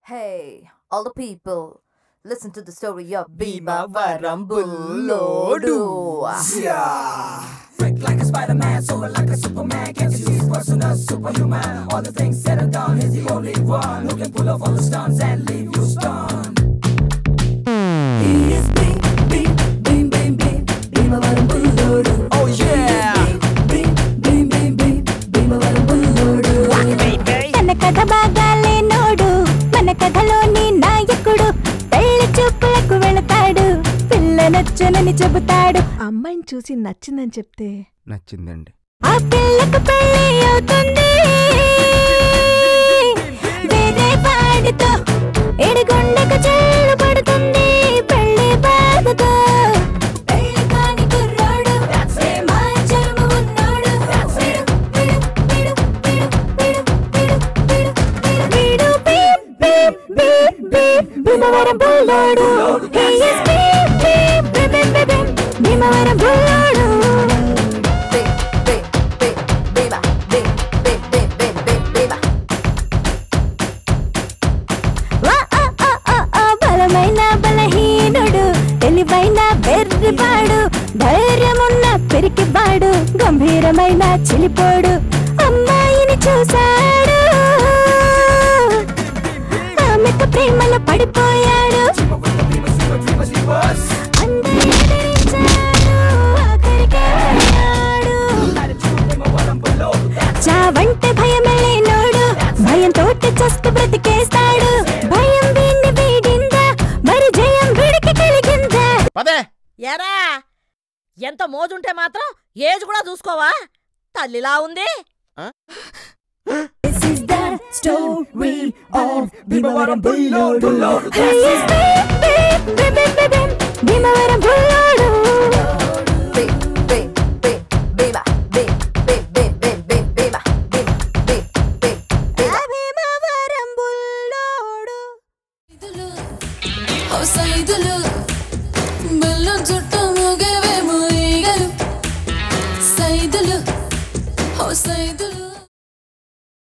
Hey, all the people, listen to the story of Bima Bhimavaram Varambullodu. Freak like a Spider-Man, soar like a Superman. Can't you see his personal superhuman? All the things said and done, he's the only one who can pull off all the stunts and leave you stunned. He is big, big, bing, bing, bing, Bhimavaram Bullodu. Oh yeah! Bing, bing, bing, bing, Bhimavaram Bullodu. తన కథ బాగా లేనోడు మన కథలోని నాయకుడు పెళ్లి చూపులకు వెళతాడు పిల్ల నచ్చనని చెబుతాడు అమ్మాయిని చూసి నచ్చిందని చెప్తే నచ్చిందండి ఆ పిల్లకు పెళ్లి అవుతుంది వేరే వాడితో ఎడుగుండకు చెల్లు పడుతుంది పెళ్లి బాధతో పెళ్లి కాని కుర్రాడు ప్రేమాచరము ఉన్నోడు వీడు, వీడు, వీడు, వీడు, వీడు, వీడు, వీడు, వీడు, beep, beep, beep, beep, Bhimavaram Bullodu He is beep, beep, beep, beep, beep, beep, Bhimavaram Bullodu Big, big, big, Bima, big, big, big, big, big, Bima. వా, ఆ, ఆ, ఆ, ఆ, బలమైన బలహీనుడు తెలివైన బెర్రిపాడు ధైర్యమున్న పెరికిబాడు గంభీరమైన చిలిపోడు అమ్మాయిని చూశాడు ఆమెకు ప్రేమలో పడిపోయాడు అందరి ఎదిరించాడు, ఆఖరికి వెళ్ళాడు. చావంటే భయమే లేనోడు భయంతో చస్తు బ్రతికేస్తాడు భయం వీణ్ణి వీడిందా మరి జయం వీడికి కలిగిందా పదే ఎరా ఎంత మోజుంటే మాత్రం ఏజ్ కూడా చూసుకోవా తల్లిలా ఉంది This is the story of Bhimavaram Bullodu. He is big, big, big, big, big,